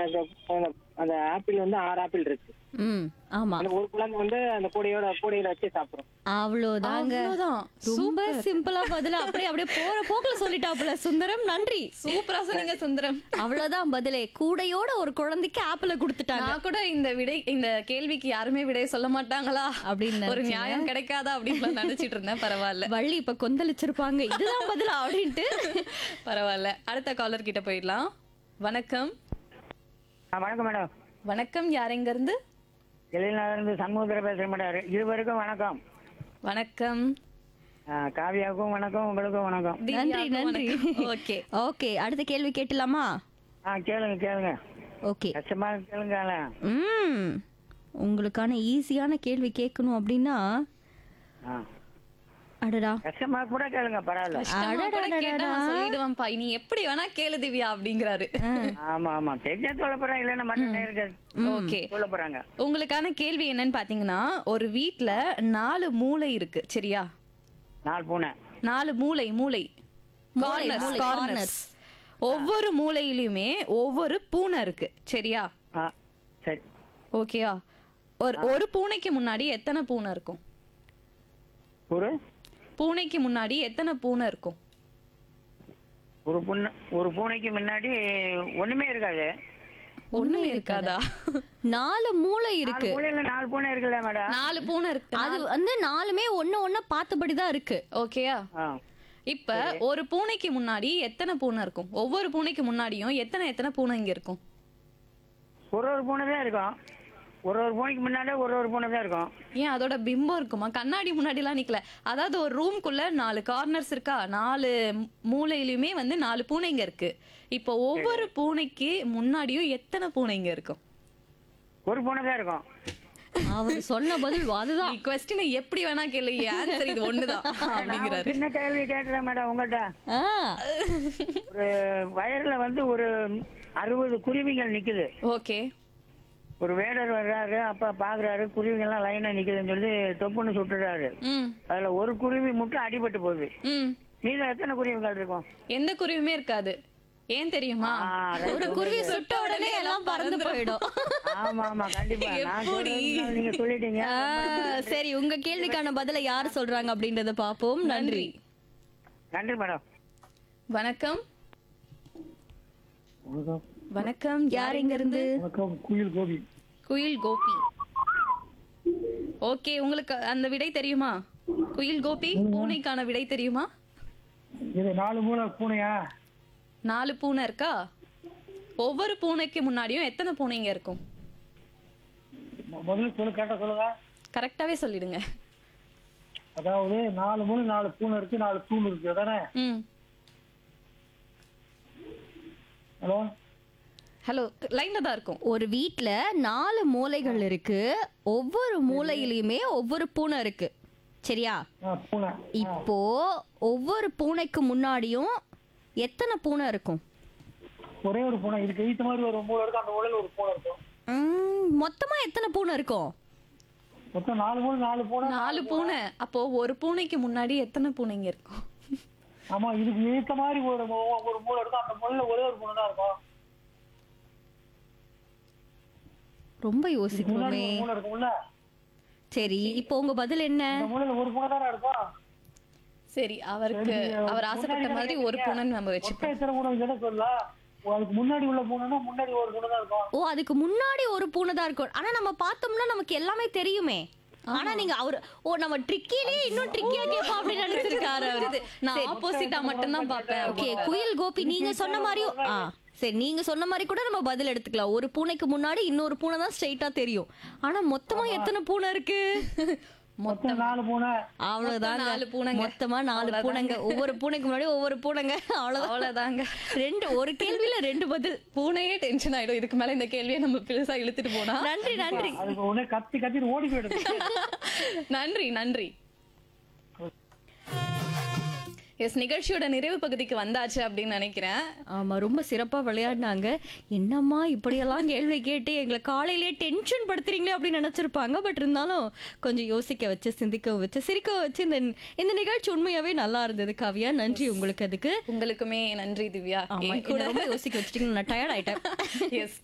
அந்த- அந்த ஆப்பிள் வந்து ஆறு ஆப்பிள் இருக்கு ம் ஆமா அந்த ஒரு குழந்தை வந்து அந்த கூடையோட கூடையில வச்சு சாப்பிடும் அவ்வளவுதாங்க அவ்வளவுதான். ரொம்ப சிம்பிளா பதில அப்படியே அப்படியே போற போக்குல சொல்லிட்டாப்புல சுந்தரம் நன்றி சூப்பரா சொன்னீங்க சுந்தரம் அவ்வளவுதான் பதிலே கூடையோட ஒரு குழந்தைக்கு ஆப்பிள கொடுத்துட்டாங்க நான் கூட இந்த விடை இந்த கேள்விக்கு யாருமே விடை சொல்ல மாட்டாங்களா அப்படின்னு ஒரு நினைச்சீங்க. நியாயம் கிடைக்காதா அப்படின்னு நினைச்சிட்டு இருந்தேன் பரவாயில்ல வள்ளி இப்ப கொந்தளிச்சிருப்பாங்க இதுதான் பதிலா அப்படின்ட்டு பரவாயில்ல அடுத்த காலர் கிட்ட போயிடலாம் வணக்கம் ஆ, வணக்கம் மேடம் வணக்கம் யார் எங்க இருந்து இருந்து சண்முகத்தில் பேசுறேன் மேடம் இருவருக்கும் வணக்கம் வணக்கம் ஆ, காவியாவுக்கும் வணக்கம் உங்களுக்கும் வணக்கம் நன்றி நன்றி ஓகே ஓகே அடுத்த கேள்வி கேட்டலாமா ஆ கேளுங்க கேளுங்க ஓகே கஷ்டமா கேளுங்க ம் உங்களுக்கான ஈஸியான கேள்வி கேட்கணும் அப்படின்னா ஆ அடடா கஷ்டமா கூட கேளுங்க பரவாயில்ல சொல்லிடுவான்ப்பா நீ எப்படி வேணா கேளு திவ்யா அப்படிங்கிறாரு ஆமா ஆமா தெரிஞ்சா சொல்ல போறேன் இல்லைன்னா மட்டும் நேருக்கு ஓகே சொல்ல போறாங்க உங்களுக்கான கேள்வி என்னன்னு பாத்தீங்கன்னா ஒரு வீட்ல நாலு மூளை இருக்கு சரியா நாலு பூனை நாலு மூளை மூளை மூளை, Corners, மூளை, corners. corners. ஒவ்வொரு மூலையிலுமே ஒவ்வொரு பூனை இருக்கு சரியா ஆ சரி ஓகேயா ஒரு ஒரு பூனைக்கு முன்னாடி எத்தனை பூனை இருக்கும் ஒரு பூனைக்கு முன்னாடி எத்தனை பூனை இருக்கும் ஒரு பூனை ஒரு பூனைக்கு முன்னாடி ஒண்ணுமே இருக்காது ஒண்ணுமே இருக்காதா நாலு மூளை நாலு இருக்கு பூனையில நாலு பூனை இருக்குல்ல மேடம் நாலு பூனை இருக்கு அது வந்து நாலுமே ஒண்ணு ஒண்ணு பார்த்தபடிதான் இருக்கு ஓகேயா ஆ இப்ப ஒரு பூனைக்கு முன்னாடி எத்தனை பூனை இருக்கும் ஒவ்வொரு பூனைக்கு முன்னாடியும் எத்தனை எத்தனை பூனை இங்க இருக்கும் ஒரு ஒரு பூனை தான் இருக்கும் ஒரு ஒரு பூனைக்கு முன்னாடியே ஒரு ஒரு பூனை தான் இருக்கும் ஏன் அதோட பிம்பம் இருக்குமா கண்ணாடி முன்னாடி எல்லாம் நிக்கல அதாவது ஒரு ரூம்குள்ள நாலு கார்னர்ஸ் இருக்கா நாலு மூ- மூலையிலுமே வந்து நாலு பூனைங்க இருக்கு இப்போ ஒவ்வொரு பூனைக்கு முன்னாடியும் எத்தனை பூனைங்க இருக்கும் ஒரு பூனை தான் இருக்கும் அவர் சொன்ன பதில் அதுதான் நீ கொஸ்டினை எப்படி வேணா கேளு ஆன்சர் இது ஒண்ணுதான் அப்படிங்கிறாரு சின்ன கேள்வி கேட்டுறேன் மேடம் உங்கள்கிட்ட ஆ, ஒரு வயர்ல வந்து ஒரு அறுபது குருவிகள் நிக்குது ஓகே ஒரு வேடர் வர்றாரு அப்ப பாக்குறாரு குருவிகள்லாம் லைனா நிக்குதுன்னு சொல்லி தொப்புன்னு சுட்டுறாரு ம் அதுல ஒரு குருவி மட்டும் அடிபட்டு போகுது ம் மீதம் எத்தனை குருவிகள் இருக்கும் எந்த குருவியுமே இருக்காது ஏன் தெரியுமா ஆ, right. ஒரு குருவி சுட்ட உடனே எல்லாம் பறந்து போயிடும் ஆமா ஆமா கண்டிப்பா நான் எப்படி? சொல்றதுனால நீங்க சொல்லிட்டீங்க ஆ, சரி உங்க கேள்விக்கான பதில யாரு சொல்றாங்க அப்படின்றத பாப்போம் நன்றி நன்றி மேடம் வணக்கம் வணக்கம் யார் இங்க இருந்து வணக்கம் குயில் கோபி குயில் கோபி ஓகே உங்களுக்கு அந்த விடை தெரியுமா குயில் கோபி பூனைக்கான விடை தெரியுமா இது நாலு மூணு பூனையா நாலு பூனை இருக்கா ஒவ்வொரு பூனைக்கு முன்னாடியும் எத்தனை பூனைங்க இருக்கும் முதல்ல சொல்லு கேட்ட சொல்லுங்க கரெக்டாவே சொல்லிடுங்க அதாவது நாலு மூணு நாலு பூனை இருக்கு நாலு தூண் இருக்கு அதானே ம் ஹலோ ஹலோ லைன்ல தான் இருக்கும் ஒரு வீட்ல நாலு மூலைகள் இருக்கு ஒவ்வொரு மூலையிலயுமே ஒவ்வொரு பூனை இருக்கு சரியா பூனை இப்போ ஒவ்வொரு பூனைக்கு முன்னாடியும் எத்தனை பூனை இருக்கும் ஒரே ஒரு பூனை இதுக்கு ஈத்த மாதிரி ஒரு மூணு இருக்கு அந்த மூலையில ஒரு பூனை இருக்கும் ம், மொத்தமா எத்தனை பூனை இருக்கும் மொத்தம் நாலு மூணு நாலு பூனை நாலு பூனை அப்போ ஒரு பூனைக்கு முன்னாடி எத்தனை பூனைங்க இருக்கும் ஆமா இதுக்கு ஈத்த மாதிரி ஒரு மூ- ஒரு மூணு இருக்கும் அந்த மூலையில ஒரே ஒரு பூனை தான் இருக்கும் ரொம்ப முன்னாடி யோசிக்கணுமே ஒரு பூனை இருக்கும்ல சரி இப்போ உங்க பதில் என்ன அந்த மூலையில ஒரு பூனை தானே இருக்கும் சரி அவருக்கு அவர் ஆசைப்பட்ட மாதிரி ஒரு பூனைன்னு நம்ம வச்சுப்போம் மொத்தம் எத்தனை பூனை எதை சொல்ல அதுக்கு முன்னாடி உள்ள பூனைனா முன்னாடி ஒரு பூனை தான் இருக்கும் ஓ அதுக்கு முன்னாடி ஒரு பூனை தான் இருக்கும் ஆனா நம்ம பார்த்தோம்னா நமக்கு எல்லாமே தெரியுமே ஆனா நீங்க அவரு ஓ நம்ம ட்ரிக்கிலே இன்னும் ட்ரிக்கியா கேட்போம் அப்படின்னு நினைச்சிருக்காரு அவரு நான் ஆப்போசிட்டா மட்டும் தான் பார்ப்பேன் ஓகே குயில் கோபி நீங்க சொன்ன மாதிரியும் ஆ சரி நீங்க சொன்ன மாதிரி கூட நம்ம பதில் எடுத்துக்கலாம் ஒரு பூனைக்கு முன்னாடி இன்னொரு பூனை தான் ஸ்ட்ரைட்டா தெரியும் ஆனா மொத்தமா எத்தனை பூனை இருக்கு மொத்தம் நாலு பூனை அவ்வளவுதாங்க நாலு பூனைங்க. மொத்தமா நாலு பூனைங்க ஒவ்வொரு பூனைக்கு முன்னாடி ஒவ்வொரு பூனைங்க அவ்வளவுதான் அவ்வளவுதாங்க ரெண்டு ஒரு கேள்வியில ரெண்டு பதில் பூனையே டென்ஷன் ஆயிடும் இதுக்கு மேல இந்த கேள்வியை நம்ம பெருசா இழுத்துட்டு போனா நன்றி நன்றி அதுக்கு உடனே கத்தி கத்திட்டு ஓடி போயிடுது நன்றி நன்றி எஸ் நிகழ்ச்சியோட நிறைவு பகுதிக்கு வந்தாச்சு அப்படின்னு நினைக்கிறேன் ஆமா ரொம்ப சிறப்பா விளையாடினாங்க என்னம்மா இப்படியெல்லாம் கேள்வி கேட்டு எங்களை காலையிலேயே டென்ஷன் படுத்துறீங்களே அப்படின்னு நினைச்சிருப்பாங்க பட் இருந்தாலும் கொஞ்சம் யோசிக்க வச்சு சிந்திக்க வச்சு சிரிக்க வச்சு இந்த இந்த நிகழ்ச்சி உண்மையாவே நல்லா இருந்தது காவியா நன்றி உங்களுக்கு அதுக்கு உங்களுக்குமே நன்றி திவ்யா ஆமா என் கூட என்ன ரொம்ப யோசிக்க வச்சுட்டீங்க நான் டயர்ட் ஆயிட்டேன் எஸ்